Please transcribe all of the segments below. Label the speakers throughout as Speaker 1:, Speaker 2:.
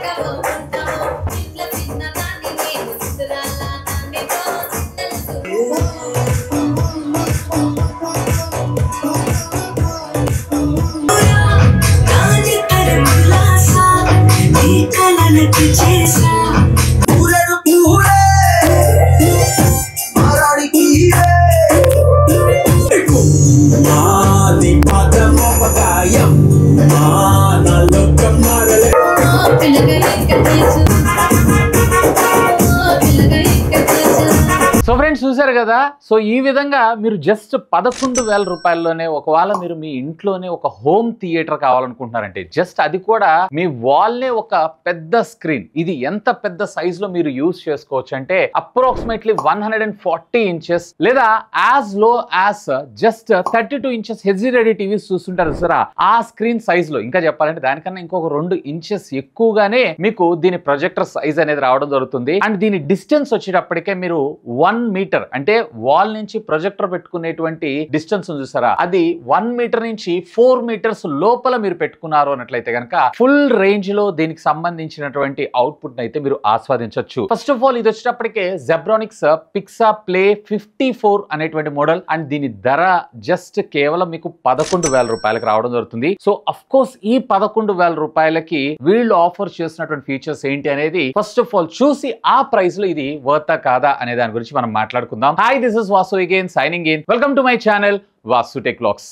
Speaker 1: ఎక్కవో ఉంటావో చిన్న చిన్న దాన్ని నేను చిత్రాల దాన్నితో తెలుసు
Speaker 2: రాజు కరములాసా నీ కలలకి చేసా
Speaker 3: ఊరేడు ఊరే మారాడికి మాది పదమోపకాయం మా నలోకం మారలే
Speaker 1: ఓ పిల్లగా ఎక్కడ తెలుసు ఓ పిల్లగా ఎక్కడ తెలుసు
Speaker 4: సో ఫ్రెండ్స్ చూసారు కదా సో ఈ విధంగా మీరు జస్ట్ పదకొండు వేల రూపాయల్లోనే ఒకవేళ మీరు మీ ఇంట్లోనే ఒక హోమ్ థియేటర్ కావాలనుకుంటున్నారంటే జస్ట్ అది కూడా మీ వాల్ నే ఒక పెద్ద స్క్రీన్ ఇది ఎంత పెద్ద సైజ్ లో మీరు యూజ్ చేసుకోవచ్చు అంటే approximately one hundred and forty inches లేదా as low as just thirty two inches HD TVs చూస్తుంటారు సరా ఆ స్క్రీన్ సైజ్ లో ఇంకా చెప్పాలంటే దానికన్నా ఇంకొక రెండు ఇంచెస్ ఎక్కువగానే మీకు దీని ప్రొజెక్టర్ సైజ్ అనేది రావడం జరుగుతుంది అండ్ దీని డిస్టెన్స్ వచ్చేటప్పటికే మీరు వన్ మీటర్ అంటే వాల్ నుంచి ప్రొజెక్టర్ పెట్టుకునేటువంటి డిస్టెన్స్ ఉంది చూసారా అది వన్ మీటర్ నుంచి ఫోర్ మీటర్స్ లోపల మీరు పెట్టుకున్నారు అన్నట్లయితే కనుక ఫుల్ రేంజ్ లో దీనికి సంబంధించినటువంటి అవుట్పుట్ అయితే మీరు ఆస్వాదించవచ్చు ఫస్ట్ ఆఫ్ ఆల్ ఇది వచ్చేటప్పటికే Zebronics Pixa Play fifty four అనేటువంటి మోడల్ అండ్ దీని ధర జస్ట్ కేవలం మీకు పదకొండు వేల రూపాయలకు రావడం జరుగుతుంది సో అఫ్ కోర్స్ ఈ పదకొండు వేల రూపాయలకి వీళ్ళు ఆఫర్ చేస్తున్నటువంటి ఫీచర్స్ ఏంటి అనేది ఫస్ట్ ఆఫ్ ఆల్ చూసి ఆ ప్రైస్ లో ఇది వర్తా కాదా అనే దాని గురించి మనం మాట్లాడుకుందాం hi this is Vasu again signing in welcome to my channel Vasu tech blogs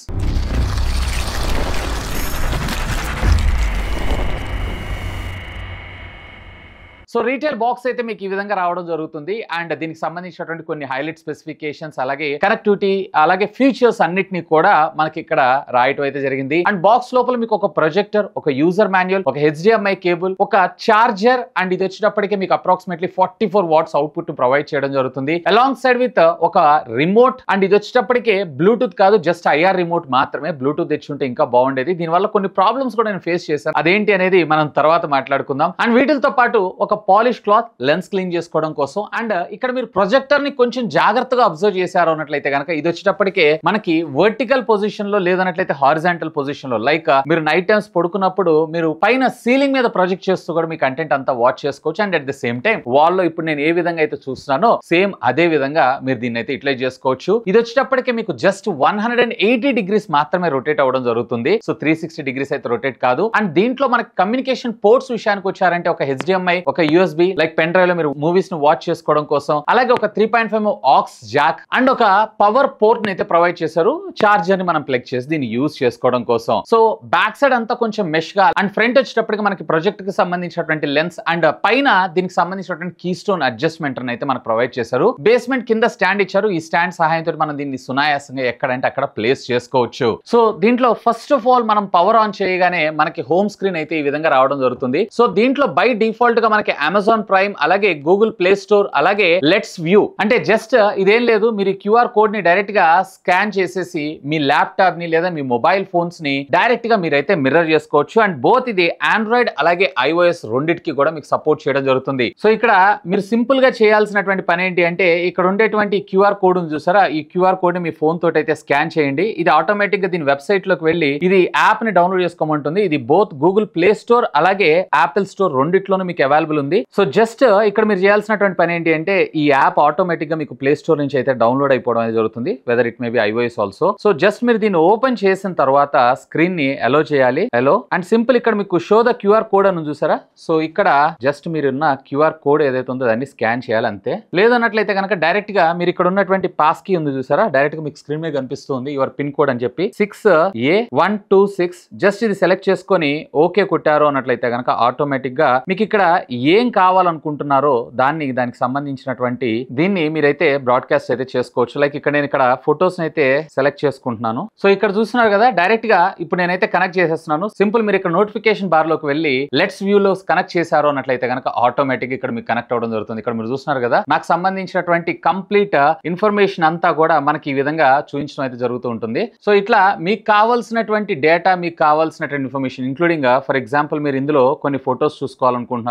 Speaker 4: so retail box అయితే మీకు ఈ విధంగా రావడం జరుగుతుంది అండ్ దీనికి సంబంధించినటువంటి కొన్ని హైలైట్ స్పెసిఫికేషన్స్ అలాగే కనెక్టివిటీ అలాగే ఫీచర్స్ అన్నిటిని కూడా మనకి ఇక్కడ రాయటం అయితే జరిగింది అండ్ బాక్స్ లోపల మీకు ఒక ప్రొజెక్టర్ ఒక యూజర్ మాన్యువల్ ఒక హెచ్డిఎంఐ కేబుల్ ఒక చార్జర్ అండ్ ఇది వచ్చేటప్పటికి మీకు approximately forty four watts output provide చేయడం జరుగుతుంది అలాంగ్ సైడ్ విత్ ఒక రిమోట్ అండ్ ఇది వచ్చేటప్పటికే బ్లూటూత్ కాదు జస్ట్ ఐఆర్ రిమోట్ మాత్రమే బ్లూటూత్ తెచ్చుంటే ఇంకా బాగుండేది దీనివల్ల కొన్ని ప్రాబ్లమ్స్ కూడా నేను ఫేస్ చేశాను అదేంటి అనేది మనం తర్వాత మాట్లాడుకుందాం అండ్ వీటితో పాటు ఒక పాలిష్ క్లాత్ లెన్స్ క్లీన్ చేసుకోవడం కోసం అండ్ ఇక్కడ మీరు ప్రొజెక్టర్ ని కొంచెం జాగ్రత్తగా అబ్జర్వ్ చేశారు అన్నట్లయితే కనుక ఇది వచ్చేటప్పటికే మనకి వర్టికల్ పొజిషన్ లో లేదన్నట్లయితే హారిజాంటల్ పొజిషన్ లో లైక్ మీరు నైట్ టైమ్స్ పడుకున్నప్పుడు మీరు పైన సీలింగ్ మీద ప్రొజెక్ట్ చేస్తూ కూడా మీ కంటెంట్ అంతా వాచ్ చేసుకోవచ్చు and at the same time wall లో ఇప్పుడు నేను ఏ విధంగా అయితే చూస్తున్నానో సేమ్ అదే విధంగా మీరు దీన్ని అయితే యూటిలైజ్ చేసుకోవచ్చు ఇది వచ్చేటప్పటికే మీకు just one hundred and eighty degrees మాత్రమే రొటేట్ అవ్వడం జరుగుతుంది సో త్రీ సిక్స్టీ డిగ్రీస్ అయితే రొటేట్ కాదు అండ్ దీంట్లో మనకి కమ్యూనికేషన్ పోర్ట్స్ విషయానికి వచ్చారంటే ఒక హెచ్డిఎంఐ ఒక యూఎస్బి లైక్ పెన్ డ్రైవ్ లో మీరు మూవీస్ ను వాచ్ చేసుకోవడం కోసం అలాగే ఒక three point five aux jack and ఒక పవర్ పోర్ట్ ని అయితే ప్రొవైడ్ చేశారు చార్జర్ ని మనం ప్లగ్ చేసి దీన్ని యూజ్ చేసుకోవడం కోసం సో బ్యాక్ సైడ్ అంతా కొంచెం మెష్ గా అండ్ ఫ్రంట్ వచ్చేటప్పటికి మనకి ప్రొజెక్ట్ కి సంబంధించినటువంటి లెన్స్ అండ్ పైన దీనికి సంబంధించినటువంటి కీ స్టోన్ అడ్జస్ట్మెంట్ అయితే మనకు ప్రొవైడ్ చేశారు బేస్మెంట్ కింద స్టాండ్ ఇచ్చారు ఈ స్టాండ్ సహాయంతో మనం దీన్ని సునాయాసంగా ఎక్కడంటే అక్కడ ప్లేస్ చేసుకోవచ్చు సో దీంట్లో ఫస్ట్ ఆఫ్ ఆల్ మనం పవర్ ఆన్ చేయగానే మనకి హోమ్ స్క్రీన్ అయితే ఈ విధంగా రావడం జరుగుతుంది సో దీంట్లో బై డిఫాల్ట్ గా మనకి అమెజాన్ ప్రైమ్ అలాగే గూగుల్ ప్లే స్టోర్ అలాగే లెట్స్ వ్యూ అంటే జస్ట్ ఇదేం లేదు మీరు క్యూఆర్ కోడ్ ని డైరెక్ట్ గా స్కాన్ చేసేసి మీ ల్యాప్టాప్ ని లేదా మీ మొబైల్ ఫోన్స్ ని డైరెక్ట్ గా మీరైతే మిర్రర్ చేసుకోవచ్చు అండ్ బోత్ ఇది ఆండ్రాయిడ్ అలాగే ఐఓఎస్ రెండింటికి కూడా మీకు సపోర్ట్ చేయడం జరుగుతుంది సో ఇక్కడ మీరు సింపుల్ గా చేయాల్సినటువంటి పని ఏంటి అంటే ఇక్కడ ఉండేటువంటి క్యూఆర్ కోడ్ ఉంది చూసారా ఈ క్యూఆర్ కోడ్ ని మీ ఫోన్ తోటి అయితే స్కాన్ చేయండి ఇది ఆటోమేటిక్ గా దీని వెబ్సైట్ లోకి వెళ్ళి ఇది యాప్ ని డౌన్లోడ్ చేసుకోమంటుంది ఇది బోత్ గూగుల్ ప్లే స్టోర్ అలాగే యాపిల్ స్టోర్ రెండిట్లోనూ మీకు అవైలబుల్ ఉంది సో జస్ట్ ఇక్కడ మీరు చేయాల్సినటువంటి పని ఏంటి అంటే ఈ యాప్ ఆటోమేటిక్ గా మీకు ప్లే స్టోర్ నుంచి అయితే డౌన్లోడ్ అయిపోవడం అనేది జరుగుతుంది whether it may be iOS also so just మీరు దీన్ని ఓపెన్ చేసిన తర్వాత స్క్రీన్ ని అలో చేయాలి అలో అండ్ సింపుల్ ఇక్కడ మీకు షో ద క్యూఆర్ కోడ్ అని ఉంది చూసారా సో ఇక్కడ జస్ట్ మీరు ఉన్న క్యూఆర్ కోడ్ ఏదైతే ఉందో దాన్ని స్కాన్ చేయాలి అంతే లేదన్నట్లయితే కనుక డైరెక్ట్ గా మీరు ఇక్కడ ఉన్నటువంటి పాస్ కీ ఉంది చూసారా డైరెక్ట్ గా మీకు స్క్రీన్ మీద కనిపిస్తుంది యువర్ పిన్ కోడ్ అని చెప్పి six A one two six just ఇది సెలెక్ట్ చేసుకొని ఓకే కొట్టారు అన్నట్లయితే కనుక ఆటోమేటిక్ గా మీకు ఇక్కడ ఏం కావాలనుకుంటున్నారో దాన్ని దానికి సంబంధించినటువంటి దీన్ని మీరైతే బ్రాడ్కాస్ట్ అయితే చేసుకోవచ్చు లైక్ ఇక్కడ నేను ఇక్కడ ఫొటోస్ అయితే సెలెక్ట్ చేసుకుంటున్నాను సో ఇక్కడ చూస్తున్నారు కదా డైరెక్ట్ గా ఇప్పుడు నేనైతే కనెక్ట్ చేసేస్తున్నాను సింపుల్ మీరు ఇక్కడ నోటిఫికేషన్ బార్ లోకి వెళ్ళి లెట్స్ వ్యూ లో కనెక్ట్ చేశారు అన్నట్లయితే కనుక ఆటోమేటిక్ ఇక్కడ మీకు కనెక్ట్ అవ్వడం జరుగుతుంది ఇక్కడ మీరు చూస్తున్నారు కదా నాకు సంబంధించినటువంటి కంప్లీట్ ఇన్ఫర్మేషన్ అంతా కూడా మనకి ఈ విధంగా చూపించడం అయితే జరుగుతూ ఉంటుంది సో ఇట్లా మీకు కావాల్సినటువంటి డేటా మీకు కావాల్సినటువంటి ఇన్ఫర్మేషన్ ఇంక్లూడింగ్ ఫర్ ఎగ్జాంపుల్ మీరు ఇందులో కొన్ని ఫొటోస్ చూసుకోవాలనుకుంటున్నారు సో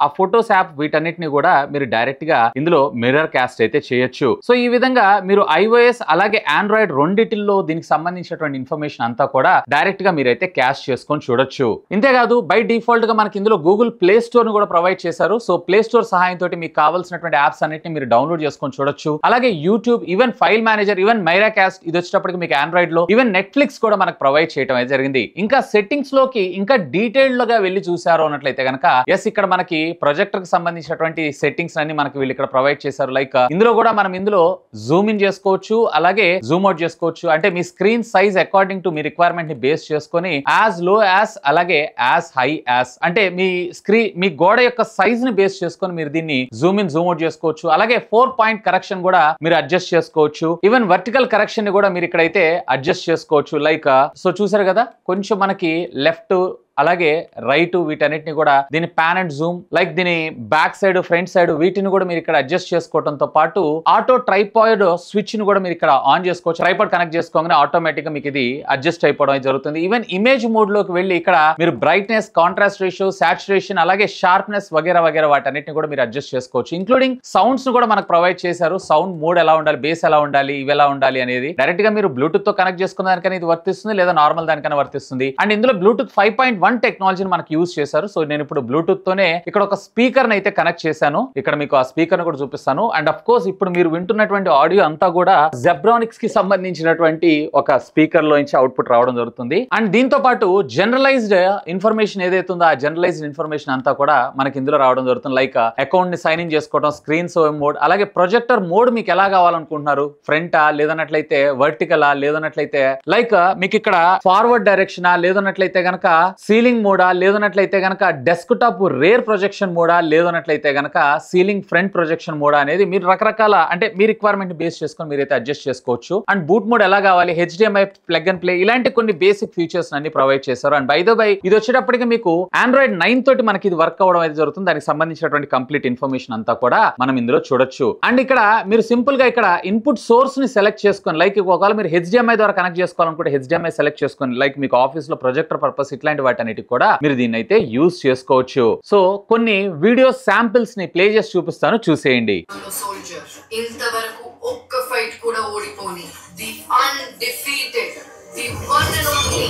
Speaker 4: ఆ ఫొటోస్ యాప్ వీటన్నిటిని కూడా మీరు డైరెక్ట్ గా ఇందులో మిర్రర్ క్యాస్ట్ అయితే చేయొచ్చు సో ఈ విధంగా మీరు ఐఓఎస్ అలాగే ఆండ్రాయిడ్ రెండిటిల్లో దీనికి సంబంధించినటువంటి ఇన్ఫర్మేషన్ అంతా కూడా డైరెక్ట్ గా మీరైతే క్యాష్ చేసుకొని చూడొచ్చు ఇంతేకాదు బై డిఫాల్ట్ గా మనకి ఇందులో గూగుల్ ప్లే స్టోర్ ను కూడా ప్రొవైడ్ చేశారు సో ప్లే స్టోర్ సహాయంతో మీకు కావాల్సినటువంటి యాప్స్ అన్నిటిని మీరు డౌన్లోడ్ చేసుకొని చూడొచ్చు అలాగే YouTube even file manager even Miracast ఇది వచ్చేటప్పటికి మీకు ఆండ్రాయిడ్ లో ఈవెన్ నెట్ఫ్లిక్స్ కూడా మనకు ప్రొవైడ్ చేయడం అయితే జరిగింది ఇంకా సెట్టింగ్స్ లోకి ఇంకా డీటెయిల్డ్ గా వెళ్ళి చూసారు అన్నట్లయితే కనుక ఎస్ ఇక్కడ మనకి ప్రొజెక్టర్ కి సంబంధించినటువంటి సెట్టింగ్స్ అన్ని మనకి వీళ్ళు ఇక్కడ ప్రొవైడ్ చేశారు లైక్ ఇందులో కూడా మనం ఇందులో జూమ్ ఇన్ చేసుకోవచ్చు అలాగే జూమ్ అవుట్ చేసుకోవచ్చు అంటే మీ స్క్రీన్ సైజ్ అకార్డింగ్ టు మీ రిక్వైర్మెంట్ ని బేస్ చేసుకొని యాజ్ లో యాజ్ అలాగే యాజ్ హై యాజ్ అంటే మీ స్క్రీన్ మీ గోడ యొక్క సైజ్ ని బేస్ చేసుకొని మీరు దీన్ని జూమ్ ఇన్ జూమ్ అవుట్ చేసుకోవచ్చు అలాగే ఫోర్ పాయింట్ కరెక్షన్ కూడా మీరు అడ్జస్ట్ చేసుకోవచ్చు ఈవెన్ వర్టికల్ కరెక్షన్ ని కూడా మీరు ఇక్కడైతే అడ్జస్ట్ చేసుకోవచ్చు లైక్ సో చూసారు కదా కొంచెం మనకి లెఫ్ట్ అలాగే రైట్ వీటన్నిటిని కూడా దీని పాన్ అండ్ జూమ్ లైక్ దీని బ్యాక్ సైడ్ ఫ్రంట్ సైడ్ వీటిని కూడా మీరు ఇక్కడ అడ్జస్ట్ చేసుకోవడంతో పాటు ఆటో ట్రైపాయిడ్ స్విచ్ ని కూడా మీరు ఇక్కడ ఆన్ చేసుకోవచ్చు ట్రైపాయిడ్ కనెక్ట్ చేసుకోగానే ఆటోమేటిక్ గా మీకు ఇది అడ్జస్ట్ అయిపోవడం అయితే జరుగుతుంది ఈవెన్ ఇమేజ్ మోడ్ లోకి వెళ్ళి ఇక్కడ మీరు బ్రైట్నెస్ కాంట్రాస్ట్ రేషియో సాచురేషన్ అలాగే షార్ప్నెస్ వగేరా వగేరా వాటన్నిటిని కూడా మీరు అడ్జస్ట్ చేసుకోవచ్చు ఇంక్లూడింగ్ సౌండ్స్ ను కూడా మనకు ప్రొవైడ్ చేశారు సౌండ్ మోడ్ ఎలా ఉండాలి బేస్ ఎలా ఉండాలి ఇవి ఎలా ఉండాలి అనేది డైరెక్ట్ గా మీరు బ్లూటూత్ తో కనెక్ట్ చేసుకున్న దానికైనా ఇది వర్తిస్తుంది లేదా నార్మల్ దానికైనా వర్తిస్తుంది అండ్ ఇందులో బ్లూటూత్ ఫైవ్ పాయింట్ వన్ టెక్నాలజీని మనకి యూజ్ చేశారు సో నేను ఇప్పుడు బ్లూటూత్ తోనే ఇక్కడ ఒక స్పీకర్ అయితే కనెక్ట్ చేశాను ఇక్కడ మీకు ఆ స్పీకర్ కూడా చూపిస్తాను అండ్ అఫ్ కోర్స్ ఇప్పుడు మీరు వింటున్నటువంటి ఆడియో అంతా కూడా జెబ్రానిక్స్ కి సంబంధించినటువంటి ఒక స్పీకర్ లో నుంచి అవుట్పుట్ రావడం జరుగుతుంది అండ్ దీంతో పాటు జనరలైజ్డ్ ఇన్ఫర్మేషన్ ఏదైతే ఉందో ఆ జనరలైజ్డ్ ఇన్ఫర్మేషన్ అంతా కూడా మనకి ఇందులో రావడం జరుగుతుంది లైక్ అకౌంట్ ని సైన్ ఇన్ చేసుకోవడం స్క్రీన్ సో మోడ్ అలాగే ప్రొజెక్టర్ మోడ్ మీకు ఎలా కావాలనుకుంటున్నారు ఫ్రంటా లేదన్నట్లయితే వర్టికలా లేదన్నట్లయితే లైక్ మీకు ఇక్కడ ఫార్వర్డ్ డైరెక్షన్ లేదన్నట్లయితే గనక సీలింగ్ మోడా లేదన్నట్లయితే గనక డెస్క్ టాప్ రేర్ ప్రొజెక్షన్ మోడా లేదన్నట్లయితే గనక సీలింగ్ ఫ్రంట్ ప్రొజెక్షన్ మోడా అనేది మీరు రకరకాల అంటే మీ రిక్వైర్మెంట్ బేస్ చేసుకొని మీరైతే అడ్జస్ట్ చేసుకోవచ్చు అండ్ బూట్ మోడ్ ఎలా కావాలి హెచ్డిఎంఐ ప్లగ్ అండ్ ప్లే ఇలాంటి కొన్ని బేసిక్ ఫీచర్స్ అన్ని ప్రొవైడ్ చేశారు అండ్ బై దో బై ఇది వచ్చేటప్పటికి మీకు ఆండ్రాయిడ్ నైన్ తోటి మనకి ఇది వర్క్ అవ్వడం అయితే జరుగుతుంది దానికి సంబంధించినటువంటి కంప్లీట్ ఇన్ఫర్మేషన్ అంతా కూడా మనం ఇందులో చూడొచ్చు అండ్ ఇక్కడ మీరు సింపుల్ గా ఇక్కడ ఇన్పుట్ సోర్స్ ని సెలెక్ట్ చేసుకొని లైక్ ఒకవేళ మీరు హెచ్డిఎంఐ ద్వారా కనెక్ట్ చేసుకోవాలనుకుంటే హెచ్డిఎంఐ సెలెక్ట్ చేసుకొని లైక్ మీకు ఆఫీస్ లో ప్రొజెక్టర్ పర్పస్ ఇట్లాంటి వాటన్నిటికి కూడా మీరు దీన్ని అయితే యూస్ చేసుకోవచ్చు సో కొన్ని వీడియో శాంపిల్స్ ని ప్లే చేసి చూపిస్తాను చూసేయండి
Speaker 5: సోల్జర్ ఇంతవరకు ఒక్క ఫైట్ కూడా ఓడిపోని the undefeated the one and only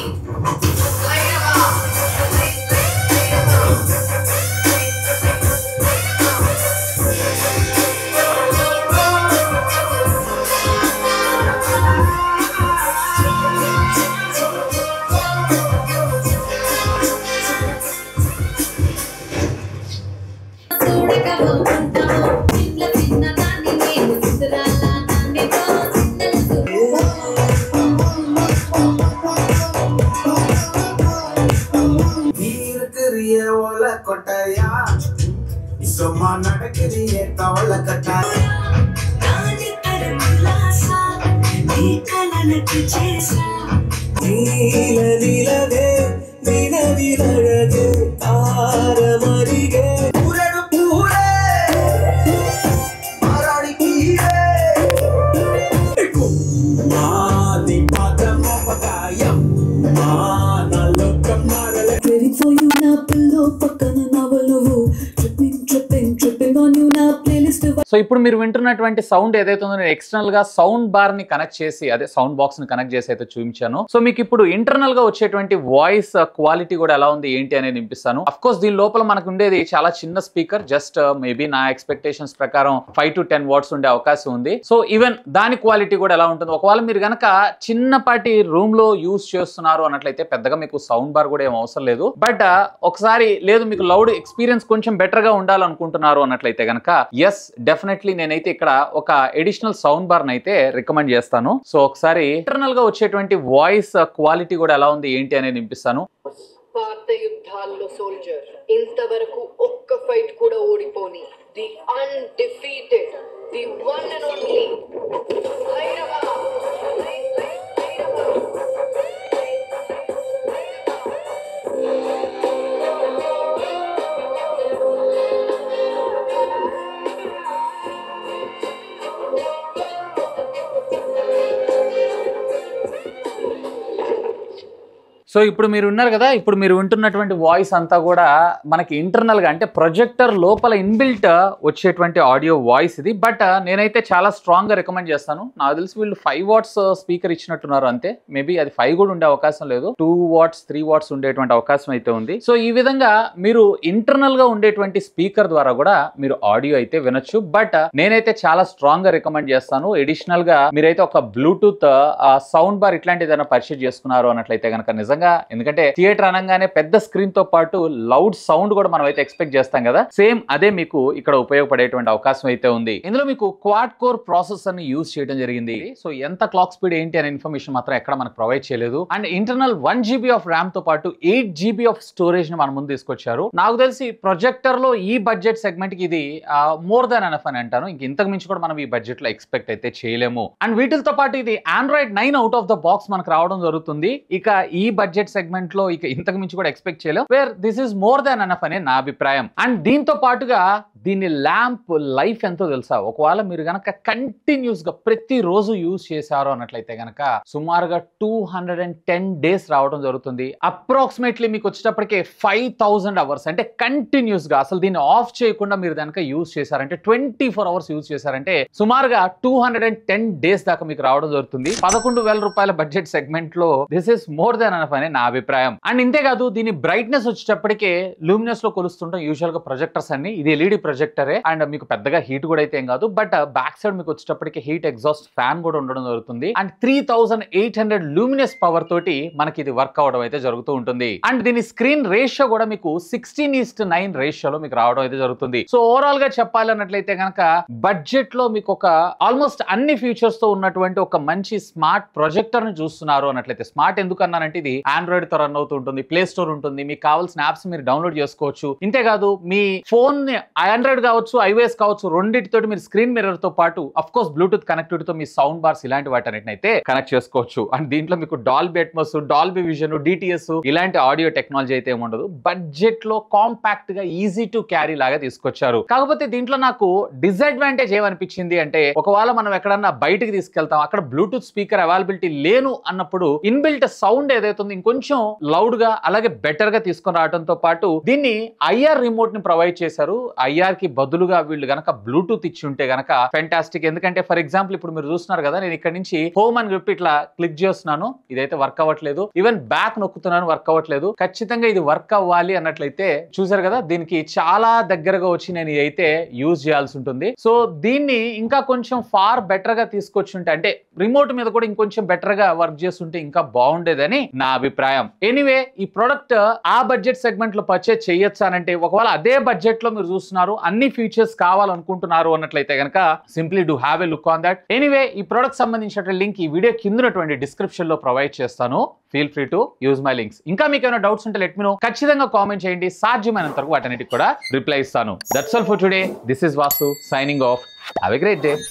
Speaker 1: చూడకము ఉంటాము చిన్న చిన్న దాన్ని నేను చిత్రాల నాన్నతో చిన్నలు
Speaker 3: இருக்கிறிய ஓல கொட்டையா சும்மா நடக்கிறிய தவள கட்டாயா
Speaker 2: నాని తరములాసా నీ కలలకు చేసా
Speaker 3: நீல நிலவே நிலவிலழகு தாரமரிகே உரடு பூரே மராடி கீரே మాది పాదమోపకాయం మా నలోకం మారలే
Speaker 2: Waiting for you నా పిల్లో పక్కన నవలువు tripping tripping tripping on you నా ప్లేలిస్ట్
Speaker 4: సో ఇప్పుడు మీరు వింటున్నటువంటి సౌండ్ ఏదైతే ఉందో నేను ఎక్స్టర్నల్ గా సౌండ్ బార్ ని కనెక్ట్ చేసి అదే సౌండ్ బాక్స్ ని కనెక్ట్ చేసి అయితే చూపించాను సో మీకు ఇప్పుడు ఇంటర్నల్ గా వచ్చేటువంటి వాయిస్ క్వాలిటీ కూడా ఎలా ఉంది ఏంటి అనేది వినిపిస్తాను అఫ్ కోర్స్ దీని లోపల మనకు ఉండేది చాలా చిన్న స్పీకర్ జస్ట్ మేబీ నా ఎక్స్పెక్టేషన్స్ ప్రకారం ఫైవ్ టు టెన్ వాట్స్ ఉండే అవకాశం ఉంది సో ఈవెన్ దాని క్వాలిటీ కూడా ఎలా ఉంటుంది ఒకవేళ మీరు గనక చిన్నపాటి రూమ్ లో యూస్ చేస్తున్నారు అన్నట్లయితే పెద్దగా మీకు సౌండ్ బార్ కూడా ఏం అవసరం లేదు బట్ ఒకసారి లేదు మీకు లౌడ్ ఎక్స్పీరియన్స్ కొంచెం బెటర్ గా ఉండాలనుకుంటున్నారు అన్నట్లయితే గనక ఎస్ డెఫినెట్లీ నేనైతే ఇక్కడ ఒక ఎడిషనల్ సౌండ్ బార్ అయితే రికమెండ్ చేస్తాను సో ఒకసారి ఇంటర్నల్ గా వచ్చేటువంటి వాయిస్ క్వాలిటీ కూడా ఎలా ఉంది ఏంటి అనేది వినిపిస్తాను
Speaker 5: పాత యుద్ధాల్లో సోల్జర్ ఇంతవరకు ఒక్క ఫైట్ కూడా ఓడిపోని the undefeated the one and only
Speaker 4: so ఇప్పుడు మీరు ఉన్నారు కదా ఇప్పుడు మీరు వింటున్నటువంటి వాయిస్ అంతా కూడా మనకి ఇంటర్నల్ గా అంటే ప్రొజెక్టర్ లోపల ఇన్బిల్ట్ వచ్చేటువంటి ఆడియో వాయిస్ ఇది బట్ నేనైతే చాలా స్ట్రాంగ్ గా రికమెండ్ చేస్తాను నాకు తెలిసి వీళ్ళు ఫైవ్ వాట్స్ స్పీకర్ ఇచ్చినట్టున్నారు అంతే మేబీ అది ఫైవ్ కూడా ఉండే అవకాశం లేదు టూ వాట్స్ త్రీ వాట్స్ ఉండేటువంటి అవకాశం అయితే ఉంది సో ఈ విధంగా మీరు ఇంటర్నల్ గా ఉండేటువంటి స్పీకర్ ద్వారా కూడా మీరు ఆడియో అయితే వినొచ్చు బట్ నేనైతే చాలా స్ట్రాంగ్ గా రికమెండ్ చేస్తాను ఎడిషనల్ గా మీరైతే ఒక బ్లూటూత్ సౌండ్ బార్ ఇట్లాంటి ఏదైనా పర్చేజ్ చేసుకున్నారు అన్నట్లయితే కనుక నిజంగా ఎందుకంటే థియేటర్ అనగానే పెద్ద స్క్రీన్ తో పాటు లౌడ్ సౌండ్ కూడా మనం అయితే ఎక్స్పెక్ట్ చేస్తాం కదా సేమ్ అదే మీకు ఇక్కడ ఉపయోగపడేటువంటి అవకాశం అయితే ఉంది ఇందులో మీకు క్వాడ్ కోర్ ప్రాసెసర్ ని యూజ్ చేయడం జరిగింది సో ఎంత క్లాక్ స్పీడ్ ఏంటి అనే ఇన్ఫర్మేషన్ మాత్రం ఎక్కడ మనకు ప్రొవైడ్ చేయలేదు and internal one GB of RAM తో పాటు ఎయిట్ జీబీ ఆఫ్ స్టోరేజ్ ని మన ముందు తీసుకొచ్చారు నాకు తెలిసి ప్రొజెక్టర్ లో ఈ బడ్జెట్ సెగ్మెంట్ కి ఇది మోర్ దాన్ అనఫ్ అని అంటాను ఇంక ఇంతకు మించి కూడా మనం ఈ బడ్జెట్ లో ఎక్స్పెక్ట్ అయితే చేయలేము అండ్ వీటితో పాటు ఇది Android nine out of the box మనకు రావడం జరుగుతుంది ఇక ఈ బడ్జెట్ సెగ్మెంట్ లో ఇక ఇంతకు మించి కూడా ఎక్స్పెక్ట్ చేయలేం where this is more than enough అనే నా అభిప్రాయం అండ్ దీంతో పాటుగా దీని ల్యాంప్ లైఫ్ ఎంతో తెలుసా ఒకవేళ మీరు గనక కంటిన్యూస్ గా ప్రతి రోజు యూజ్ చేశారు అన్నట్లయితే గనక సుమారుగా two hundred and ten days రావడం జరుగుతుంది అప్రాక్సిమేట్లీ మీకు వచ్చేటప్పటికే ఫైవ్ థౌసండ్ అవర్స్ అంటే కంటిన్యూస్ గా అసలు దీన్ని ఆఫ్ చేయకుండా మీరు కనుక యూజ్ చేశారంటే ట్వంటీ ఫోర్ అవర్స్ యూజ్ చేశారంటే సుమారుగా two hundred and ten days దాకా మీకు రావడం జరుగుతుంది పదకొండు వేల రూపాయల బడ్జెట్ సెగ్మెంట్ లో this is more than enough అని నా అభిప్రాయం అండ్ ఇంతేకాదు దీని బ్రైట్నెస్ వచ్చేటప్పటికే లూమినస్ లో కొలుస్తుంటాం యూజువల్ గా ప్రొజెక్టర్స్ అన్ని ఇది ఎల్ఈడి ప్రొజెక్టరే అండ్ మీకు పెద్దగా హీట్ కూడా అయితే ఏం కాదు బట్ బ్యాక్ సైడ్ మీకు వచ్చేటప్పటికి హీట్ ఎగ్జాస్ట్ ఫ్యాన్ కూడా ఉండడం జరుగుతుంది and three thousand eight hundred luminous power తోటి మనకి ఇది వర్క్ అవడం అయితే జరుగుతూ ఉంటుంది అండ్ దీని స్క్రీన్ రేషియో కూడా మీకు సిక్స్టీన్ ఈస్ట్ నైన్ రేషియోలో మీకు రావడం అయితే జరుగుతుంది సో ఓవరాల్ గా చెప్పాలన్నట్లయితే కనుక బడ్జెట్ లో మీకు ఒక ఆల్మోస్ట్ అన్ని ఫీచర్స్ తో ఉన్నటువంటి ఒక మంచి స్మార్ట్ ప్రొజెక్టర్ ని చూస్తున్నారు అన్నట్లయితే స్మార్ట్ ఎందుకు అన్నానంటే ఇది ఆండ్రాయిడ్ తో రన్ అవుతూ ఉంటుంది ప్లే స్టోర్ ఉంటుంది మీకు కావాల్సిన యాప్స్ మీరు డౌన్లోడ్ చేసుకోవచ్చు ఇంతేకాదు మీ ఫోన్ ఆండ్రాయిడ్ కావచ్చు ఐఓఎస్ కావచ్చు రెండింటితో మీరు స్క్రీన్ మిర్రర్ తో పాటు అఫ్ కోర్స్ బ్లూటూత్ కనెక్టివిటీ తో మీ సౌండ్ బార్స్ ఇలాంటి వాటన్నిటిని అయితే కనెక్ట్ చేసుకోవచ్చు అండ్ దీంట్లో మీకు Dolby Atmos Dolby Vision DTS ఇలాంటి ఆడియో టెక్నాలజీ అయితే ఏమి ఉండదు బడ్జెట్ లో కాంపాక్ట్ గా ఈజీ టు క్యారీ లాగా తీసుకొచ్చారు కాకపోతే దీంట్లో నాకు డిసడ్వాంటేజ్ ఏమనిపించింది అంటే ఒకవేళ మనం ఎక్కడన్నా బయటికి తీసుకెళ్తాం అక్కడ బ్లూటూత్ స్పీకర్ అవైలబిలిటీ లేను అన్నప్పుడు ఇన్బిల్ట్ సౌండ్ ఏదైతే ఉందో ఇంకొంచెం లౌడ్ గా అలాగే బెటర్ గా తీసుకొని రావడంతో పాటు దీన్ని ఐఆర్ రిమోట్ ని ప్రొవైడ్ చేశారు ఐఆర్ కి బదులుగా వీళ్ళు గనక బ్లూటూత్ ఇచ్చి ఉంటే గనక ఫెంటాస్టిక్ ఎందుకంటే ఫర్ ఎగ్జాంపుల్ ఇప్పుడు మీరు చూస్తున్నారు కదా నేను ఇక్కడ నుంచి హోమ్ అని చెప్పి ఇట్లా క్లిక్ చేస్తున్నాను ఇదైతే వర్క్ అవ్వట్లేదు ఈవెన్ బ్యాక్ నొక్కుతున్నాను వర్క్ అవ్వట్లేదు ఖచ్చితంగా ఇది వర్క్ అవ్వాలి అన్నట్లయితే చూసారు కదా దీనికి చాలా దగ్గరగా వచ్చి నేను ఇదైతే యూజ్ చేయాల్సి ఉంటుంది సో దీన్ని ఇంకా కొంచెం ఫార్ బెటర్ గా తీసుకొచ్చుంటే అంటే రిమోట్ మీద కూడా ఇంకొంచెం బెటర్ గా వర్క్ చేస్తుంటే ఇంకా బాగుండేదని నా అభిప్రాయం ఎనీవే ఈ ప్రొడక్ట్ ఆ బడ్జెట్ సెగ్మెంట్ లో పర్చేజ్ చేయొచ్చు అనంటే ఒకవేళ అదే బడ్జెట్ లో మీరు చూస్తున్నారు అన్ని ఫీచర్స్ కావాలనుకుంటున్నారు అన్నట్లయితే కనుక simply do have a look on that anyway ఈ ప్రొడక్ట్ సంబంధించిన లింక్ ఈ వీడియో కిందటువంటి డిస్క్రిప్షన్ లో ప్రొవైడ్ చేస్తాను feel free to use my links ఇంకా మీకు ఏమైనా డౌట్స్ ఉంటే లెట్ మీ నో ఖచ్చితంగా కామెంట్ చేయండి సాధ్యమైనంత వరకు వాటన్నిటికి కూడా రిప్లై ఇస్తాను that's all for today this is Vasu signing off have a great day